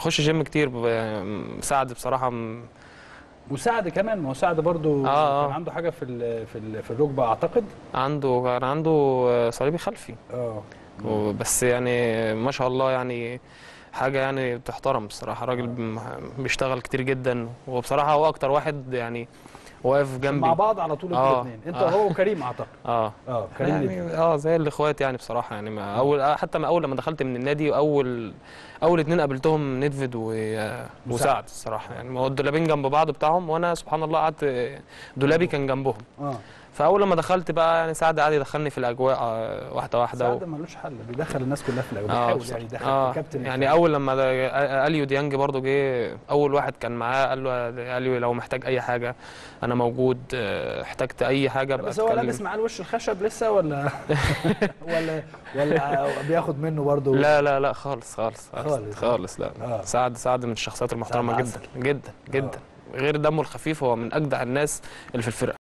بخش جيم كتير ب- سعد بصراحه م- وسعد كمان ما هو سعد برضو آه، آه. كان عنده حاجه في ال- في ال- في الركبه اعتقد عنده كان عنده صليبي خلفي اه بس يعني ما شاء الله يعني حاجه يعني تحترم بصراحه راجل بم- بيشتغل كتير جدا وبصراحه هو اكتر واحد يعني واقف جنبي مع بعض على طول انتوا آه، الاثنين انت آه. هو وكريم اعتقد اه اه كريم ليبي. يعني اه زي الاخوات يعني بصراحه يعني ما اول حتى ما اول لما دخلت من النادي اول اول اتنين قابلتهم ندفد و... وسعد الصراحه يعني ما هو الدولابين جنب بعض بتاعهم وانا سبحان الله قعدت دولابي كان جنبهم اه فاول لما دخلت بقى يعني سعد قعد يدخلني في الاجواء آه، واحده واحده سعد ملوش حل بيدخل الناس كلها في الاول اه بيحاول بصراحة. يعني يدخل اه كابتن يعني اول لما ده- اليو ديانج برضو جه اول واحد كان معاه قال له يا اليو لو محتاج اي حاجه انا موجود آه، احتجت اي حاجه ابقى بس هو اتكلم. لابس معاه الوش الخشب لسه ولا ولا ولا بياخد منه برضه لا لا لا خالص خالص خالص خالص. خالص لا آه. سعد سعد من الشخصيات المحترمه سعد جدا جدا جدا غير دمه الخفيف هو من اجدع الناس اللي في الفرقه